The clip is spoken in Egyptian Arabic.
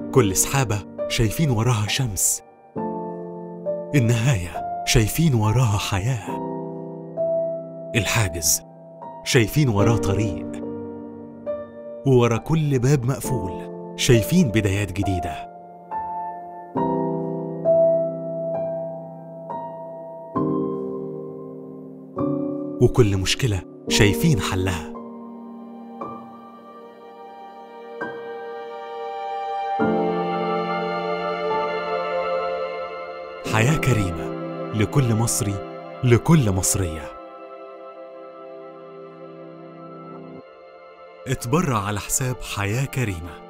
كل سحابة شايفين وراها شمس النهاية شايفين وراها حياة الحاجز شايفين وراه طريق وورا كل باب مقفول شايفين بدايات جديدة وكل مشكلة شايفين حلها حياة كريمة لكل مصري لكل مصرية اتبرع على حساب حياة كريمة